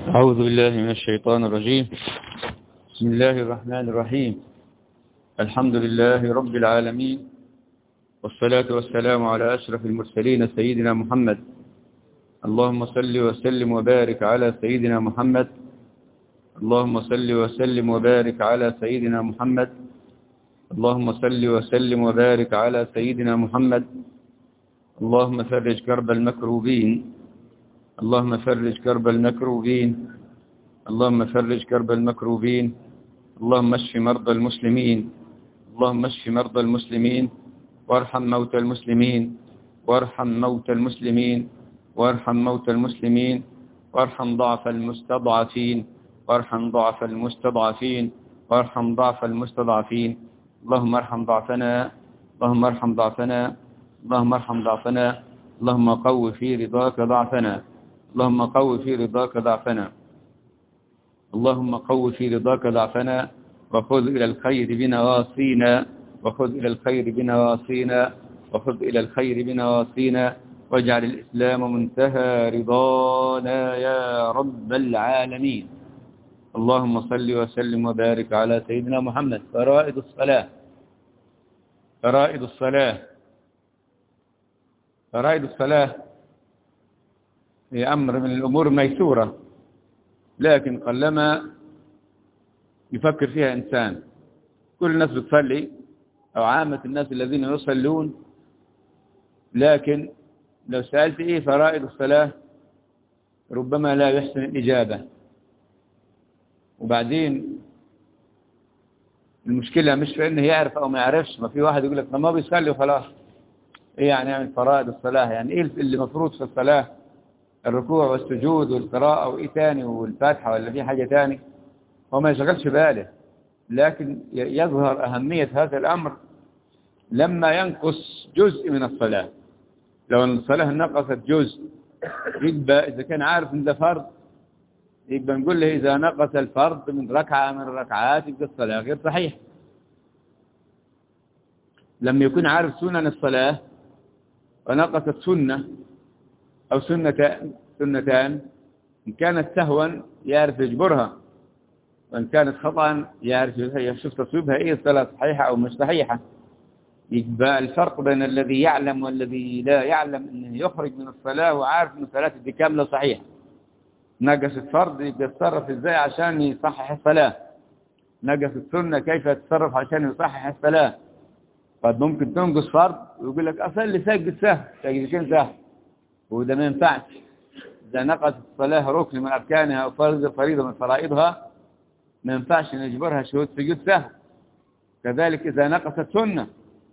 أعوذ بالله من الشيطان الرجيم بسم الله الرحمن الرحيم الحمد لله رب العالمين والصلاة والسلام على أشرف المرسلين سيدنا محمد اللهم صل وسلم وبارك على سيدنا محمد اللهم صل وسلم وبارك على سيدنا محمد اللهم صل وسلم وبارك على سيدنا محمد اللهم فرج كرب المكروبين اللهم فرج كرب المكروبين اللهم فرج كرب المكروبين اللهم اشف مرضى المسلمين اللهم اشف مرضى المسلمين وارحم موتى المسلمين وارحم موتى المسلمين وارحم موتى المسلمين وارحم ضعف المستضعفين وارحم ضعف المستضعفين وارحم ضعف المستضعفين اللهم ارحم ضعفنا اللهم ارحم ضعفنا اللهم ارحم ضعفنا اللهم قو في رضاك ضعفنا اللهم قو في رضاك ضعفنا اللهم قو في رضاك ضعفنا وخذ إلى الخير بنواصينا وخذ إلى الخير بنواصينا وخذ إلى الخير بنواصينا واجعل الإسلام منتهى رضانا يا رب العالمين اللهم صل وسلم وبارك على سيدنا محمد فرائد الصلاة فرائد الصلاة فرائد الصلاة هي أمر من الأمور ميسورة لكن قلما يفكر فيها إنسان كل الناس بتصلي أو عامة الناس الذين يصلون لكن لو سألت إيه فرائد الصلاة ربما لا يحسن الإجابة وبعدين المشكلة مش في إنه يعرف أو ما يعرفش ما في واحد يقول لك ما بيصلي وخلاص إيه يعني يعمل فرائد الصلاة يعني إيه اللي مفروض في الصلاة الركوع والسجود والقراءة وإيه تاني والفاتحة ولا في حاجة تاني هو ما يشغلش باله لكن يظهر أهمية هذا الأمر لما ينقص جزء من الصلاة لو أن الصلاة نقصت جزء يبقى إذا كان عارف أن ده فرض يبقى نقول له إذا نقص الفرض من ركعة من الركعات يبقى الصلاة غير صحيح لما يكون عارف سنن الصلاة ونقصت سنة أو سنتان سنتان إن كانت سهوا يعرف يجبرها وإن كانت خطأ يعرف يشوف تصويبها إيه الصلاة صحيحة أو مش صحيحة يبقى الفرق بين الذي يعلم والذي لا يعلم أنه يخرج من الصلاة وعارف أن صلاته دي كاملة صحيحة نقصت فرض يبقى يتصرف إزاي عشان يصحح الصلاة نقصت سنة كيف يتصرف عشان يصحح الصلاة قد ممكن تنقص فرض ويقول لك أصلي سجد سهل سجدتين سهل وده ما ينفعش إذا نقصت الصلاة ركن من أركانها أو فرض فريضة من فرائضها ما ينفعش نجبرها شهود سجود سهل كذلك إذا نقصت سنة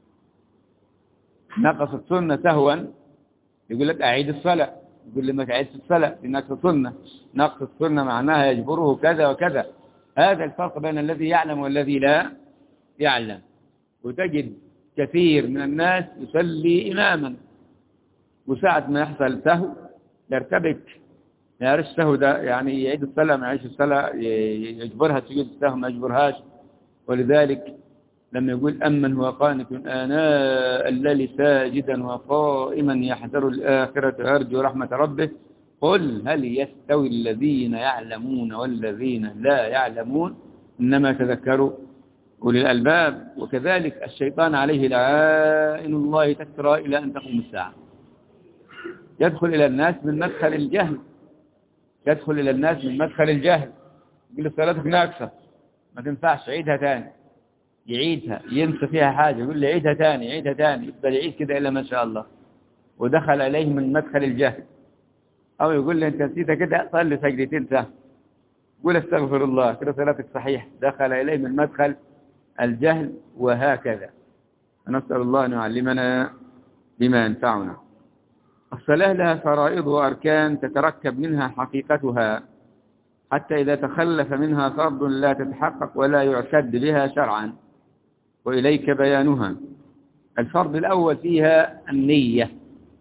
نقصت سنة سهوا يقول لك أعيد الصلاة يقول لي ما تعيدش الصلاة لنقص سنة نقص السنة معناها يجبره كذا وكذا هذا الفرق بين الذي يعلم والذي لا يعلم وتجد كثير من الناس يصلي إماما وساعة ما يحصل سهو يرتبك ما يعرفش سهو ده يعني يعيد الصلاة ما يعيش الصلاة يجبرها تجد السهو ما يجبرهاش ولذلك لما يقول أمن هو قانت آناء الليل ساجدا وقائما يحذر الآخرة يرجو رحمة ربه قل هل يستوي الذين يعلمون والذين لا يعلمون إنما تذكروا أولي الألباب وكذلك الشيطان عليه لعائن الله تكرى إلى أن تقوم الساعة يدخل إلى الناس من مدخل الجهل يدخل إلى الناس من مدخل الجهل يقول له صلاتك ناقصة ما تنفعش عيدها تاني يعيدها ينسى فيها حاجة يقول لي عيدها تاني عيدها تاني يفضل يعيد كده إلا ما شاء الله ودخل عليه من مدخل الجهل أو يقول لي أنت نسيتها كده صلي سجدتين سهل قول استغفر الله كده صلاتك صحيح دخل إليه من مدخل الجهل وهكذا نسأل الله أن يعلمنا بما ينفعنا الصلاة لها فرائض وأركان تتركب منها حقيقتها حتى إذا تخلف منها فرض لا تتحقق ولا يعتد بها شرعا وإليك بيانها الفرض الأول فيها النية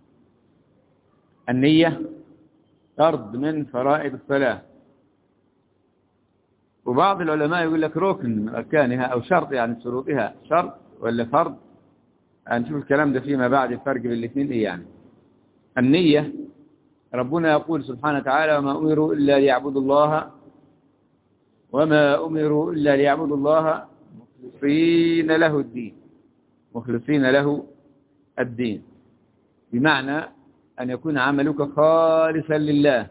النية فرض من فرائض الصلاة وبعض العلماء يقول لك ركن من أركانها أو شرط يعني شروطها شرط ولا فرض هنشوف الكلام ده فيما بعد الفرق بين الاثنين إيه يعني النية ربنا يقول سبحانه وتعالى وما أمروا إلا ليعبدوا الله وما أمروا إلا ليعبدوا الله مخلصين له الدين مخلصين له الدين بمعنى أن يكون عملك خالصا لله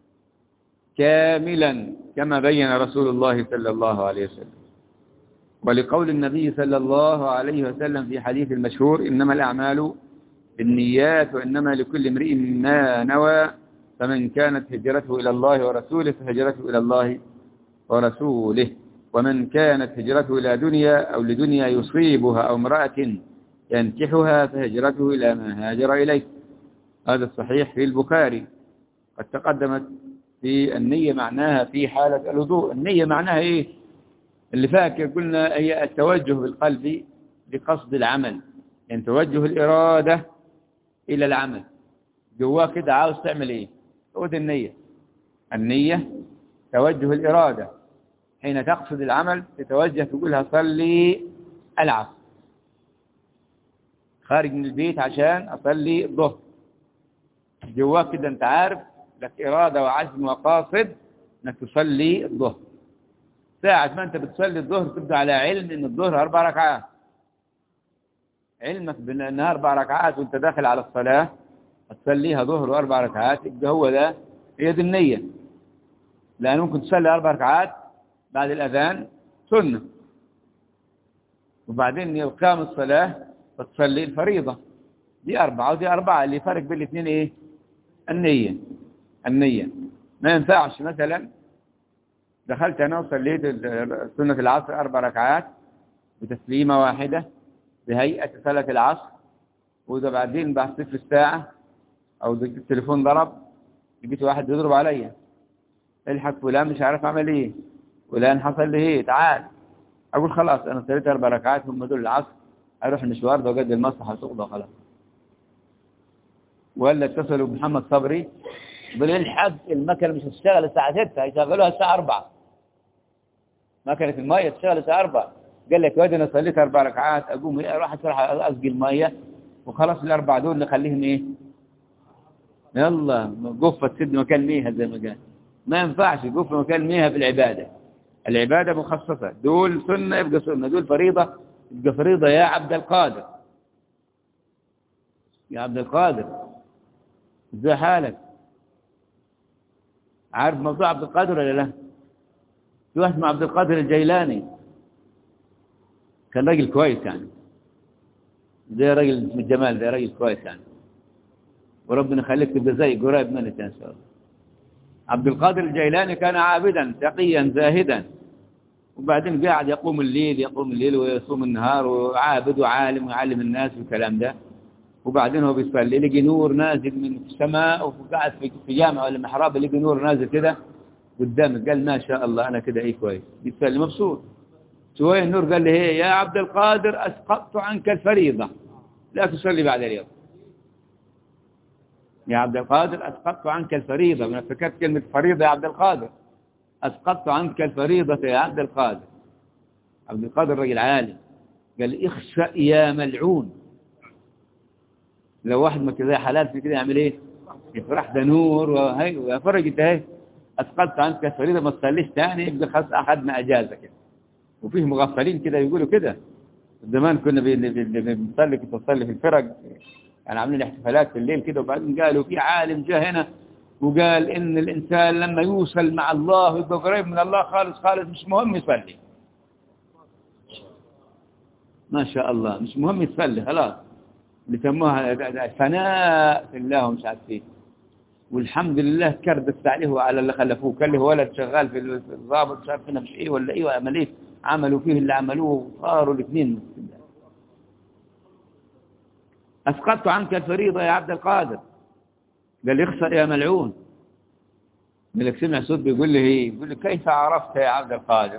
كاملا كما بين رسول الله صلى الله عليه وسلم ولقول النبي صلى الله عليه وسلم في حديث المشهور إنما الأعمال بالنيات وإنما لكل امرئ ما نوى فمن كانت هجرته إلى الله ورسوله فهجرته إلى الله ورسوله ومن كانت هجرته إلى دنيا أو لدنيا يصيبها أو امرأة ينكحها فهجرته إلى ما هاجر إليه هذا الصحيح في البخاري قد تقدمت في النية معناها في حالة الوضوء النية معناها إيه اللي فاكر قلنا هي التوجه بالقلب لقصد العمل يعني توجه الإرادة إلى العمل جواه كده عاوز تعمل إيه هو دي النية النية توجه الإرادة حين تقصد العمل تتوجه تقولها صلي العصر خارج من البيت عشان أصلي الظهر جواك كده أنت عارف لك إرادة وعزم وقاصد أنك تصلي الظهر ساعة ما أنت بتصلي الظهر تبدأ على علم أن الظهر أربع ركعات علمك بأنها أربع ركعات وأنت داخل على الصلاة تصليها ظهر وأربع ركعات يبقى هو ده هي دي النية لأن ممكن تصلي أربع ركعات بعد الأذان سنة وبعدين يقام الصلاة فتصلي الفريضة دي أربعة ودي أربعة اللي فرق بين الاثنين إيه النية النية ما ينفعش مثلا دخلت أنا وصليت سنة العصر أربع ركعات بتسليمة واحدة بهيئة صلاة العصر وإذا بعدين بعد صفر الساعة أو التليفون ضرب لقيت واحد يضرب عليا الحق فلان مش عارف أعمل إيه فلان حصل لي إيه تعال أقول خلاص أنا صليت أربع ركعات هم دول العصر أروح المشوار ده وقد المصلحة تقضى خلاص ولا اتصلوا بمحمد صبري يقول الحق المكنه مش هتشتغل الساعه 6 هيشغلوها الساعه 4 مكنه الميه تشتغل الساعه 4 قال لك وادي انا صليت اربع ركعات اقوم اروح اروح اسقي الميه وخلاص الاربع دول نخليهم ايه يلا قفه تسد مكان ميها زي ما قال ما ينفعش قفه مكان ميها في العباده العباده مخصصه دول سنه يبقى سنه دول فريضه يبقى فريضه يا عبد القادر يا عبد القادر ازاي حالك عارف موضوع عبد القادر ولا لا في واحد اسمه عبد القادر الجيلاني كان راجل كويس يعني زي راجل اسمه الجمال زي راجل كويس يعني وربنا يخليك تبقى زي قريب منك ان شاء الله عبد القادر الجيلاني كان عابدا تقيا زاهدا وبعدين قاعد يقوم الليل يقوم الليل ويصوم النهار وعابد وعالم ويعلم الناس والكلام ده وبعدين هو بيصلي لقي نور نازل من السماء وقاعد في جامع ولا محراب لقي نور نازل كده قدامه قال ما شاء الله انا كده ايه كويس بيصلي مبسوط شويه النور قال له ايه يا عبد القادر اسقطت عنك الفريضه لا تصلي بعد اليوم يا عبد القادر اسقطت عنك الفريضه انا فكرت كلمه فريضه يا عبد القادر اسقطت عنك الفريضه يا عبد القادر عبد القادر رجل عالم قال اخشى يا ملعون لو واحد ما كده حلال في كده يعمل ايه يفرح ده نور وهي ويفرج انت اهي اسقطت عنك الفريضه ما تصليش تاني يبقى خلاص اخذنا اجازه كده وفيه مغفلين كده يقولوا كده زمان كنا بنصلي كنت بصلي في الفرق يعني عاملين احتفالات في الليل كده وبعدين قالوا في عالم جاء هنا وقال ان الانسان لما يوصل مع الله ويبقى قريب من الله خالص خالص مش مهم يصلي ما شاء الله مش مهم يصلي خلاص بيسموها ثناء في الله ومش عارف ايه والحمد لله كربت عليه على اللي خلفوه كان له ولد شغال في الضابط مش عارف مش ايه ولا ايه وعمل ايه عملوا فيه اللي عملوه صاروا الاثنين اسقطت عنك الفريضه يا عبد القادر قال لي اخسر يا ملعون ملك سمع صوت بيقول لي ايه بيقول لي كيف عرفت يا عبد القادر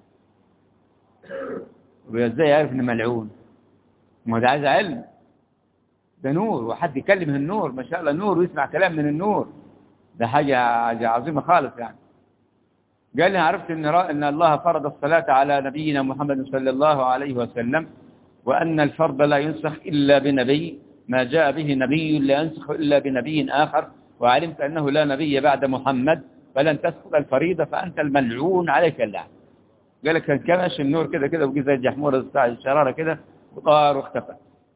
وازاي عارف انه ملعون ما ده عايز علم ده نور وحد يكلم النور ما شاء الله نور ويسمع كلام من النور ده حاجة, حاجة عظيمة خالص يعني قال لي عرفت إن, إن الله فرض الصلاة على نبينا محمد صلى الله عليه وسلم وأن الفرض لا ينسخ إلا بنبي ما جاء به نبي لا ينسخ إلا بنبي آخر وعلمت أنه لا نبي بعد محمد فلن تسقط الفريضة فأنت الملعون عليك اللعن قال لك كان كمش النور كده كده وجي زي الجحمورة بتاع الشرارة كده وطار واختفى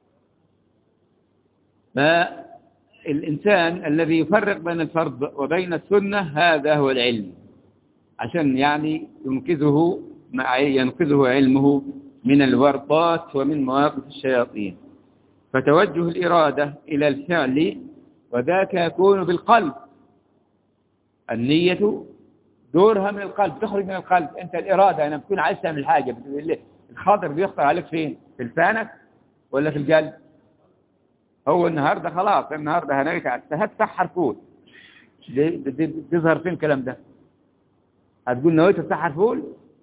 فالإنسان الذي يفرق بين الفرض وبين السنة هذا هو العلم عشان يعني ينقذه مع ينقذه علمه من الورطات ومن مواقف الشياطين فتوجه الإرادة إلى الفعل وذاك يكون بالقلب النية دورها من القلب تخرج من القلب أنت الإرادة أنا بتكون عايز تعمل حاجة الخاطر بيخطر عليك فين في لسانك ولا في القلب هو النهاردة خلاص النهاردة هنيت هتسحر فول تظهر فين الكلام ده هتقول نويت تسحر فول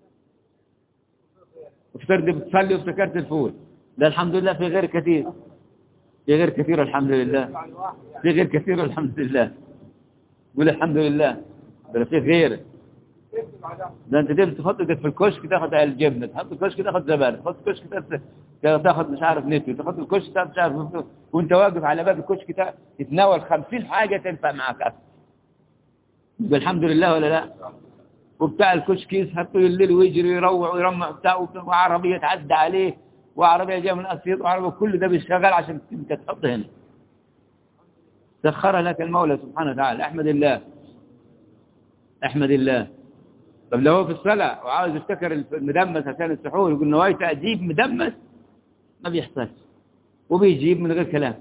وفترد بتصلي وافتكرت الفول ده الحمد لله في غير كثير في غير كثير الحمد لله في غير كثير الحمد لله قول الحمد لله ده في غير ده انت تبي تحط في الكشك تاخد الجبنه تحط الكشك تاخد زبادي تحط الكشك تاخد مش عارف نتو تحط الكشك تاخد مش عارف وانت واقف على باب الكشك تتناول 50 حاجه تنفع معك اصلا الحمد لله ولا لا وبتاع الكشك يسهر طول الليل ويجري ويروع ويرمع بتاع وعربيه تعدى عليه وعربيه جايه من اسيوط وعربيه كل ده بيشتغل عشان انت تحط هنا سخر لك المولى سبحانه وتعالى احمد الله احمد الله طب لو هو في الصلاة وعاوز يفتكر المدمس عشان السحور يقول نوايت أجيب مدمس ما بيحصلش وبيجيب من غير كلام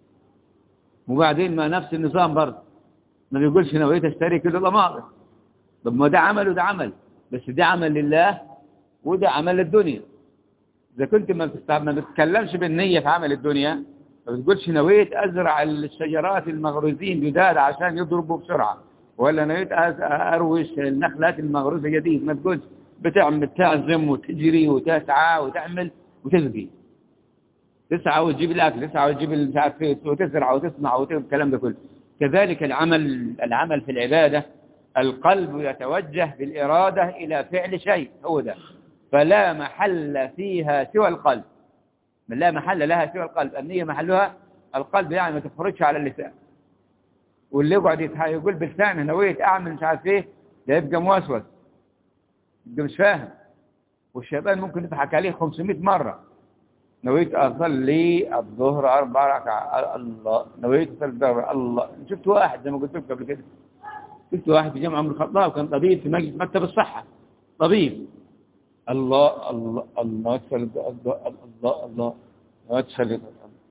وبعدين ما نفس النظام برضه ما بيقولش نويت اشتري كده ضماغ طب ما ده عمل وده عمل بس ده عمل لله وده عمل للدنيا إذا كنت ما ما بتتكلمش بالنية في عمل الدنيا ما بتقولش نويت أزرع الشجرات المغروزين جداد عشان يضربوا بسرعة ولا نويت أروش النخلات المغروزة جديد ما تقولش بتعمل تعزم وتجري وتسعى وتعمل وتسقي تسعى وتجيب الأكل تسعى وتجيب مش عارف وتزرع وتصنع وتعمل الكلام ده كله كذلك العمل العمل في العبادة القلب يتوجه بالإرادة إلى فعل شيء هو ده فلا محل فيها سوى القلب لا محل لها سوى القلب النية محلها القلب يعني ما تخرجش على اللسان واللي يقعد يقول بلسانه نويت اعمل مش عارف ايه ده يبقى موسوس يبقى مش فاهم والشيطان ممكن يضحك عليه 500 مرة نويت اصلي الظهر اربع ركعات الله نويت اصلي الظهر الله شفت واحد زي ما قلت لكم قبل كده شفت واحد في جامعه عمر الخطاب كان طبيب في مجلس مكتب الصحة طبيب الله الله الله تصلي الله الله الله تصلي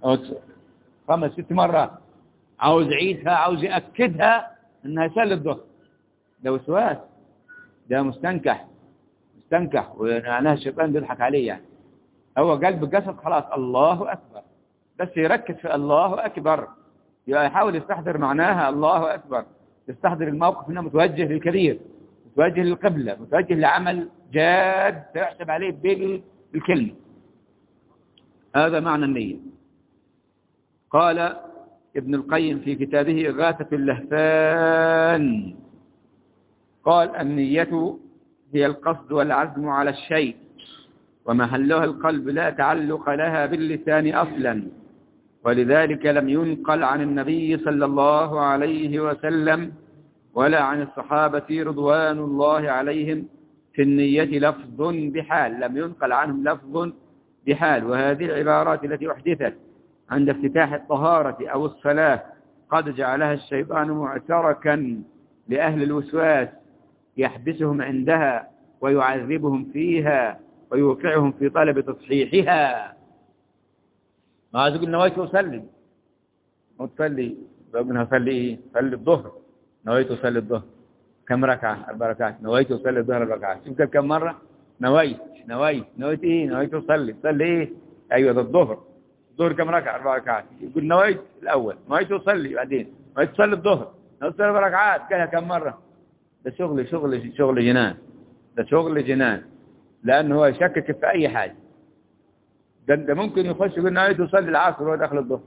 خمس ست مرات عاوز يعيدها عاوز يأكدها انها يصلي الظهر ده وسواس ده مستنكح مستنكح ومعناها الشيطان بيضحك عليه يعني هو قلب الجسد خلاص الله أكبر بس يركز في الله أكبر يحاول يستحضر معناها الله أكبر يستحضر الموقف انه متوجه للكبير متوجه للقبلة متوجه لعمل جاد سيحسب عليه بالكلمة هذا معنى النية قال ابن القيم في كتابه إغاثة اللهفان قال النية هي القصد والعزم على الشيء ومحلها القلب لا تعلق لها باللسان أصلا ولذلك لم ينقل عن النبي صلى الله عليه وسلم ولا عن الصحابة رضوان الله عليهم في النية لفظ بحال لم ينقل عنهم لفظ بحال وهذه العبارات التي أحدثت عند افتتاح الطهارة أو الصلاة قد جعلها الشيطان معتركا لأهل الوسواس يحبسهم عندها ويعذبهم فيها ويوقعهم في طلب تصحيحها ما تقول نويت أصلي وتصلي ربنا أصلي إيه؟ صلي الظهر نويت أصلي الظهر كم ركعة أربع ركعات نويت أصلي الظهر أربع ركعات شوف كم مرة نويت نويت نويت إيه نويت أصلي صلي إيه أيوة ده الظهر الظهر كم ركعة أربع ركعات يقول نويت الأول نويت أصلي بعدين نويت أصلي الظهر نويت أصلي أربع ركعات كذا كم مرة ده شغل شغل شغل جنان ده شغل جنان لأنه هو يشكك في أي حاجة ده, ده ممكن يخش يقول نويت أصلي العصر وهو داخل الظهر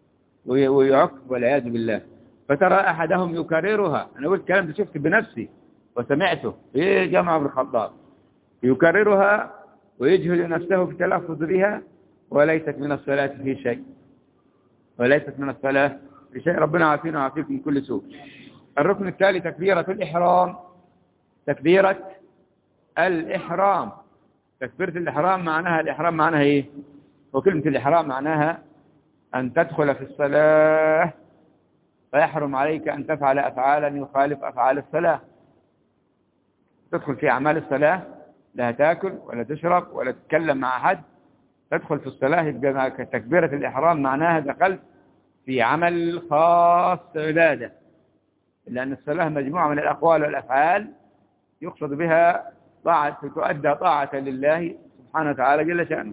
ويعقب والعياذ بالله فترى أحدهم يكررها أنا قلت الكلام ده شفت بنفسي وسمعته في جامعة ابن الخطاب يكررها ويجهل نفسه في التلفظ بها وليست من الصلاة في شيء وليست من الصلاة بشيء ربنا عافينا وعافيكم من كل سوء الركن التالي تكبيرة الإحرام تكبيرة الإحرام تكبيرة الإحرام معناها الإحرام معناها إيه وكلمة الإحرام معناها أن تدخل في الصلاة فيحرم عليك أن تفعل أفعالا يخالف أفعال الصلاة تدخل في أعمال الصلاة لا تاكل ولا تشرب ولا تتكلم مع أحد تدخل في الصلاة يبقى تكبيرة الإحرام معناها دخلت في عمل خاص عبادة لأن الصلاة مجموعة من الأقوال والأفعال يقصد بها طاعة تؤدى طاعة لله سبحانه وتعالى جل شأنه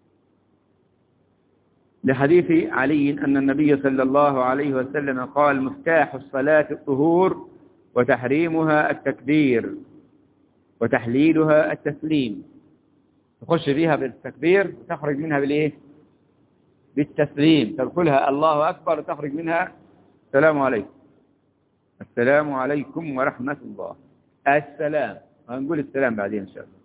لحديث علي أن النبي صلى الله عليه وسلم قال مفتاح الصلاة الطهور وتحريمها التكبير وتحليلها التسليم تخش فيها بالتكبير وتخرج منها بالايه بالتسليم تدخلها الله أكبر وتخرج منها السلام عليكم السلام عليكم ورحمة الله السلام هنقول السلام بعدين إن شاء الله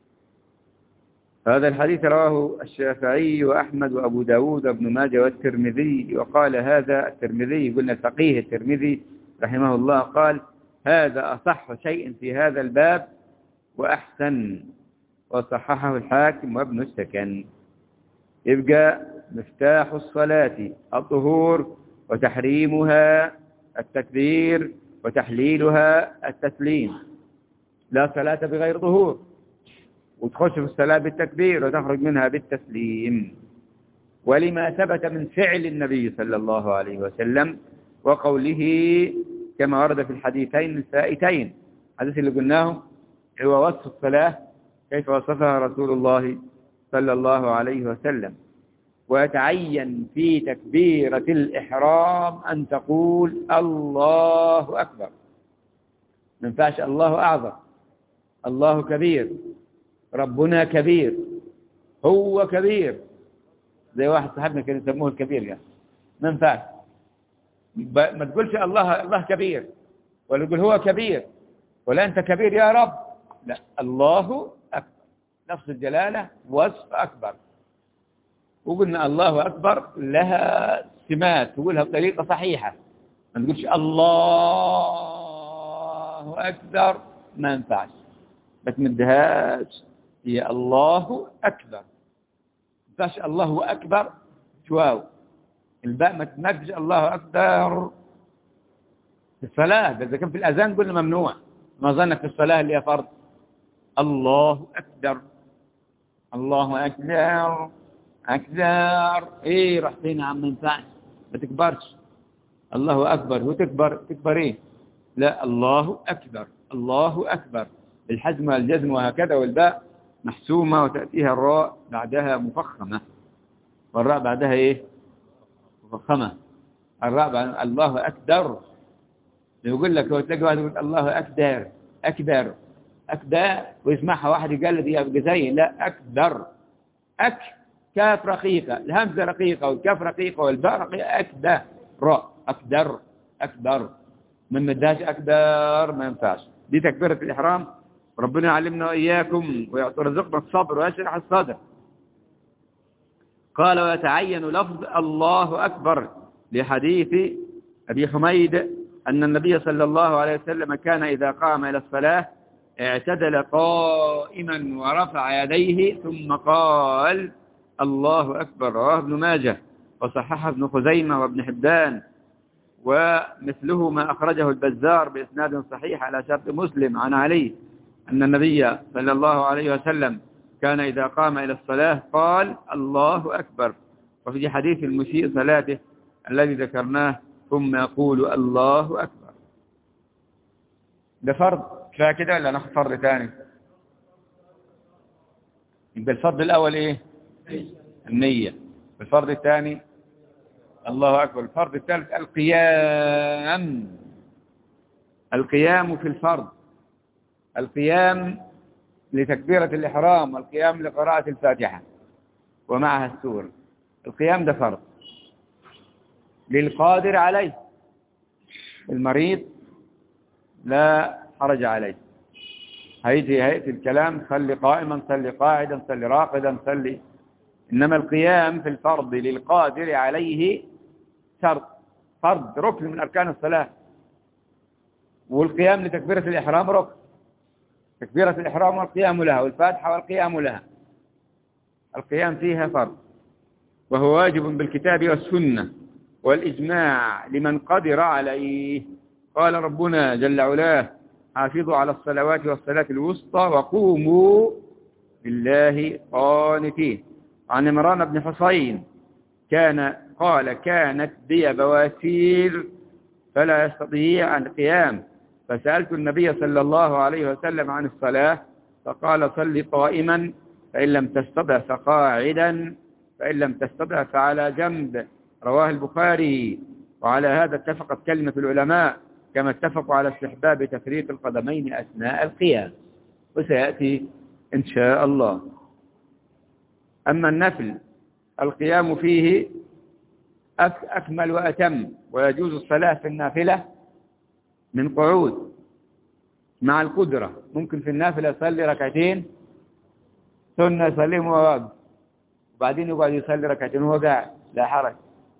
هذا الحديث رواه الشافعي وأحمد وأبو داود وابن ماجه والترمذي وقال هذا الترمذي قلنا فقيه الترمذي رحمه الله قال هذا أصح شيء في هذا الباب وأحسن وصححه الحاكم وابن السكن يبقى مفتاح الصلاة الطهور وتحريمها التكبير وتحليلها التسليم لا صلاة بغير طهور وتخش في الصلاة بالتكبير وتخرج منها بالتسليم ولما ثبت من فعل النبي صلى الله عليه وسلم وقوله كما ورد في الحديثين الفائتين الحديث اللي قلناه هو وصف الصلاة كيف وصفها رسول الله صلى الله عليه وسلم ويتعين في تكبيرة الإحرام أن تقول الله أكبر ما ينفعش الله أعظم الله كبير ربنا كبير هو كبير زي واحد صاحبنا كان يسموه الكبير يعني ما ينفعش ما تقولش الله الله كبير ولا تقول هو كبير ولا أنت كبير يا رب لا الله أكبر نفس الجلالة وصف أكبر وقلنا الله أكبر لها سمات تقولها بطريقة صحيحة ما تقولش الله أكبر ما ينفعش ما تمدهاش هي الله أكبر ما ينفعش الله أكبر شواو الباء ما تمدش الله أكبر في الصلاة إذا كان في الأذان قلنا ممنوع ما ظنك في الصلاة اللي هي فرض الله أكبر الله أكبر أكبر إيه رحت هنا عم ينفعش ما تكبرش الله أكبر هو تكبر تكبر إيه لا الله أكبر الله أكبر الحزم والجزم وهكذا والباء محسومة وتأتيها الراء بعدها مفخمة والراء بعدها إيه مفخمة الراء بعد الله أكبر يقول لك هو تلاقي واحد يقول الله أكبر أكبر أكبر ويسمعها واحد يقلد يبقى زي لا أكبر أك كاف رقيقة الهمزة رقيقة والكاف رقيقة والباء رقيقة أكبر راء أكبر أكبر من مداش أكبر ما ينفعش دي تكبيرة الإحرام ربنا يعلمنا وإياكم ويرزقنا الصبر ويشرح الصدر قال ويتعين لفظ الله أكبر لحديث أبي حميد أن النبي صلى الله عليه وسلم كان إذا قام إلى الصلاة اعتدل قائما ورفع يديه ثم قال الله أكبر رواه ابن ماجه وصحح ابن خزيمة وابن حبان ومثله ما أخرجه البزار بإسناد صحيح على شرط مسلم عن علي أن النبي صلى الله عليه وسلم كان إذا قام إلى الصلاة قال الله أكبر وفي حديث المسيء صلاته الذي ذكرناه ثم يقول الله أكبر ده فرض كفاية كده ولا ناخد فرض ثاني يبقى الفرض الأول إيه النية الفرض الثاني الله أكبر الفرض الثالث القيام القيام في الفرض القيام لتكبيرة الإحرام والقيام لقراءة الفاتحة ومعها السور القيام ده فرض للقادر عليه المريض لا حرج عليه هيجي هيئة الكلام صلي قائما صلي قاعدا صلي راقدا صلي إنما القيام في الفرض للقادر عليه شرط فرض ركن من أركان الصلاة والقيام لتكبيرة الإحرام ركن تكبيرة الإحرام والقيام لها والفاتحة والقيام لها القيام فيها فرض وهو واجب بالكتاب والسنة والإجماع لمن قدر عليه قال ربنا جل علاه حافظوا على الصلوات والصلاة الوسطى وقوموا بالله قانتين عن عمران بن حصين كان قال كانت بي بواسير فلا يستطيع القيام فسألت النبي صلى الله عليه وسلم عن الصلاة فقال صل قائما فإن لم تستطع فقاعدا فإن لم تستطع فعلى جنب رواه البخاري وعلى هذا اتفقت كلمة العلماء كما اتفقوا على استحباب تفريق القدمين أثناء القيام وسيأتي إن شاء الله أما النفل القيام فيه أكمل وأتم ويجوز الصلاة في النافلة من قعود مع القدرة ممكن في النافلة يصلي ركعتين ثم يصليهم وهو واقف وبعدين يقعد يصلي ركعتين وهو قاعد لا حرج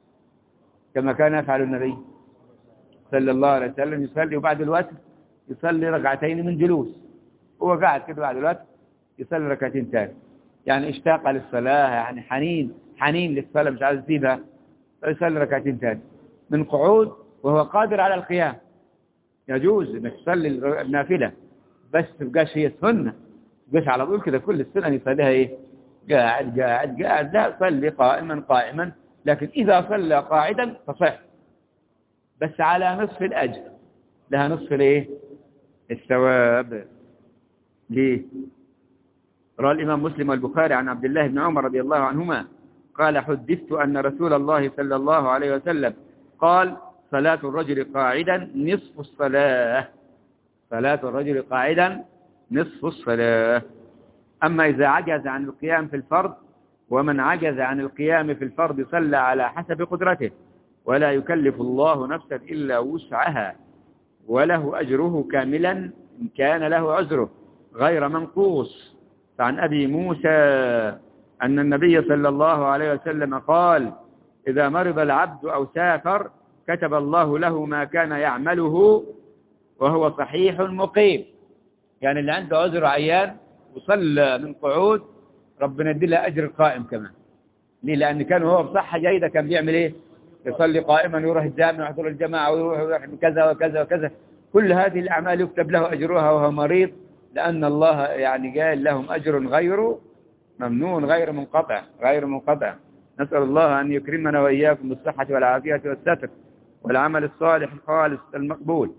كما كان يفعل النبي صلى الله عليه وسلم يصلي وبعد الوتر يصلي ركعتين من جلوس هو قاعد كده بعد الوتر يصلي ركعتين ثاني يعني اشتاق للصلاة يعني حنين حنين للصلاة مش عايز يسيبها فيصلي ركعتين ثاني من قعود وهو قادر على القيام يجوز انك تصلي النافلة بس تبقاش هي السنة تبقاش على طول كده كل السنة يصليها ايه قاعد قاعد قاعد لا صلي قائما قائما لكن إذا صلى قاعدا فصح بس على نصف الأجر لها نصف الايه الثواب ليه روى الإمام مسلم والبخاري عن عبد الله بن عمر رضي الله عنهما قال حدثت أن رسول الله صلى الله عليه وسلم قال صلاة الرجل قاعدا نصف الصلاة صلاة الرجل قاعدا نصف الصلاة أما إذا عجز عن القيام في الفرض ومن عجز عن القيام في الفرض صلى على حسب قدرته ولا يكلف الله نفسا إلا وسعها وله أجره كاملا إن كان له عذره غير منقوص فعن أبي موسى أن النبي صلى الله عليه وسلم قال إذا مرض العبد أو سافر كتب الله له ما كان يعمله وهو صحيح مقيم يعني اللي عنده عذر عيان وصلى من قعود ربنا يدي له أجر قائم كمان ليه لأن كان هو بصحة جيدة كان بيعمل إيه يصلي قائما ويروح الجامع ويحضر الجماعة ويروح كذا وكذا وكذا كل هذه الأعمال يكتب له أجرها وهو مريض لأن الله يعني قال لهم أجر غير ممنون غير منقطع غير منقطع نسأل الله أن يكرمنا وإياكم بالصحة والعافية والستر والعمل الصالح الخالص المقبول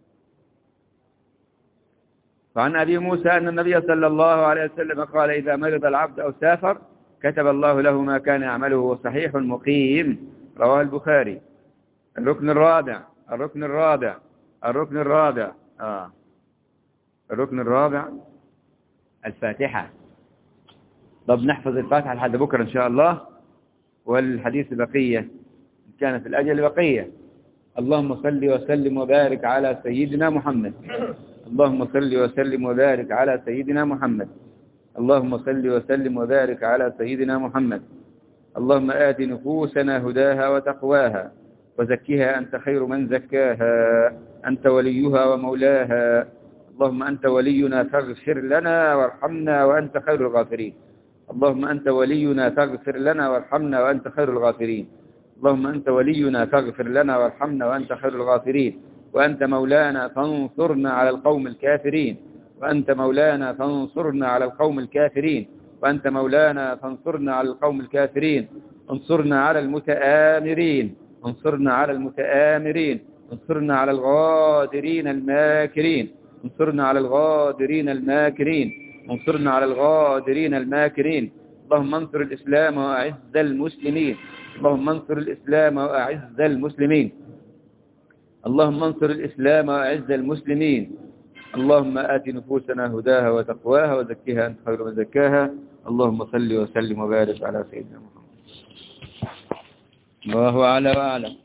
وعن أبي موسى أن النبي صلى الله عليه وسلم قال إذا مرض العبد أو سافر كتب الله له ما كان يعمله وصحيح مقيم رواه البخاري الركن الرابع الركن الرابع الركن الرابع آه. الركن الرابع الفاتحة طب نحفظ الفاتحة لحد بكرة إن شاء الله والحديث بقية كانت الأجل بقية اللهم صل وسلم وبارك على سيدنا محمد اللهم صل وسلم وبارك على سيدنا محمد اللهم صل وسلم وبارك على سيدنا محمد اللهم آت نفوسنا هداها وتقواها وزكها أنت خير من زكاها أنت وليها ومولاها اللهم أنت ولينا فاغفر لنا وارحمنا وأنت خير الغافرين اللهم أنت ولينا فاغفر لنا وارحمنا وأنت خير الغافرين اللهم أنت ولينا فاغفر لنا وارحمنا وأنت خير الغافرين وأنت مولانا فانصرنا على القوم الكافرين وأنت مولانا فانصرنا على القوم الكافرين وأنت مولانا فانصرنا على القوم الكافرين انصرنا على المتآمرين انصرنا على المتآمرين انصرنا على الغادرين الماكرين انصرنا على الغادرين الماكرين انصرنا على الغادرين الماكرين اللهم انصر الإسلام وأعز المسلمين اللهم انصر الإسلام وأعز المسلمين اللهم انصر الإسلام وأعز المسلمين اللهم آت نفوسنا هداها وتقواها وزكها أنت خير من زكاها اللهم صل وسلم وبارك على سيدنا محمد الله أعلى وأعلم